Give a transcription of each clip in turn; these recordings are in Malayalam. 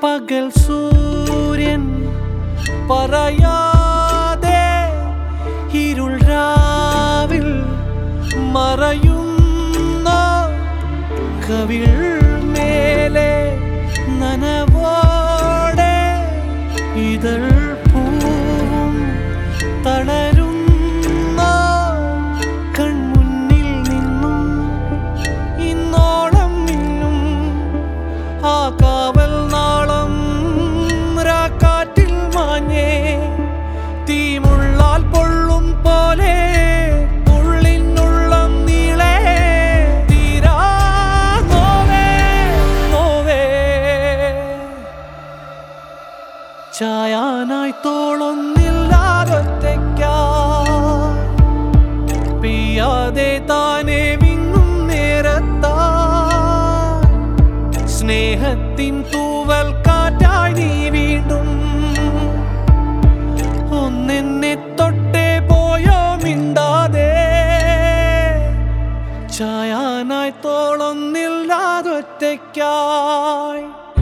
പകൽ സൂര്യൻ പറയാതെ ഇരുൾ രാവിൽ മറയുന്ന കവിൾ മേലെ നനവോടെ ഇതൾ പൂവും തളരുന്ന കൺമുന്നിൽ നിന്നും ഇന്നോളം മിന്നും ആ കാവൽ നാളം രാക്കാറ്റിൽ മാഞ്ഞേ തീമുള്ളാൽ പൊള്ളും പോലെ ഉള്ളിനുള്ളം നീളേ തീരാ നോവേ നോവേ ചായാനായി തോളൊന്നില്ലാതൊറ്റയ്ക്കാ പെയ്യാതെ താനെ വിങ്ങും നേരത്താ സ്നേഹത്തിൻ തൂവൽ കാറ്റായി നീ വീണ്ടും ഒന്നെന്നെ തൊട്ടേ പോയോ മിണ്ടാതെ ചായാനായി തോളൊന്നില്ലാതൊറ്റയ്ക്കായി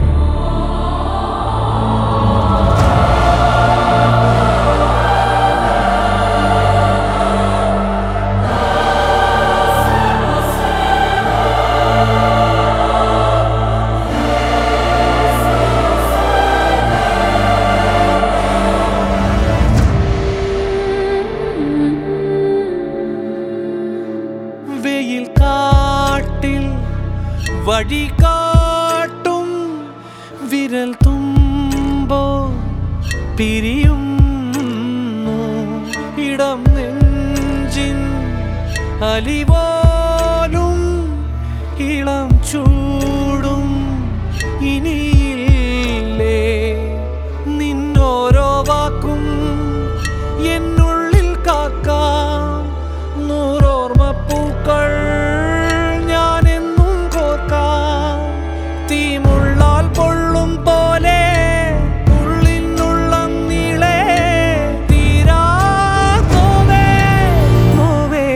വെയിൽ കാട്ടിൽ വഴി കാട്ടും വിരൽ തുമ്പോ പിരിയുന്നു ഇടം നെഞ്ചിൻ അലിപോലും ഇളം ചൂടും ഇനിയില്ലേ നിന്നോരോ വാക്കും എന്നുള്ളിൽ കാക്കാം നൂറോർമ്മപ്പൂക്കൾ ഞാൻ എന്നും കോർക്കാം തീമുള്ളാൽ പൊള്ളും പോലെ ഉള്ളിനുള്ളം നീളേ തീരാ നോവേ നോവേ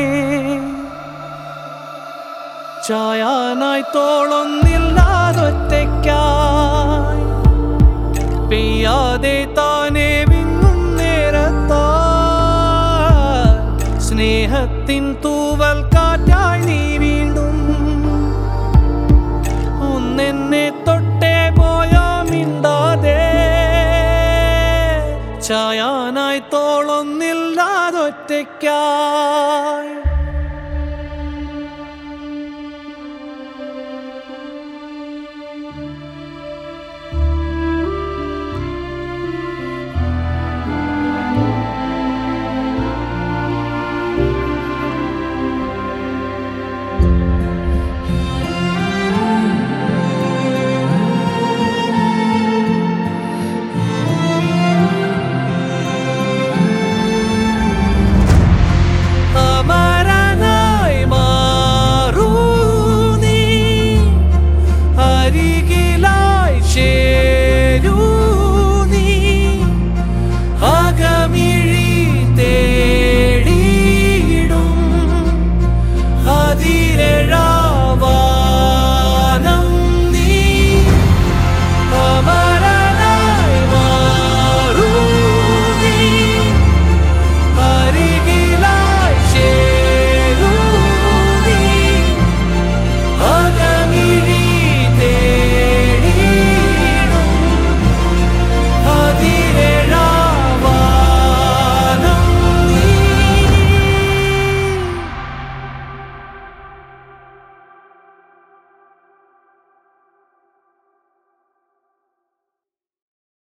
ചായാനായി തോളൊന്നില്ലാതൊറ്റയ്ക്കായി പെയ്യാതെ താനെ വിങ്ങും നേരത്താ സ്നേഹത്തിൻ തൂവൽ കാറ്റായി നീ വീണ്ടും ഒന്നെന്നെ തൊട്ടേ പോയോ മിണ്ടാതെ ചായാനായി തോളൊന്നില്ലാതൊറ്റയ്ക്കായി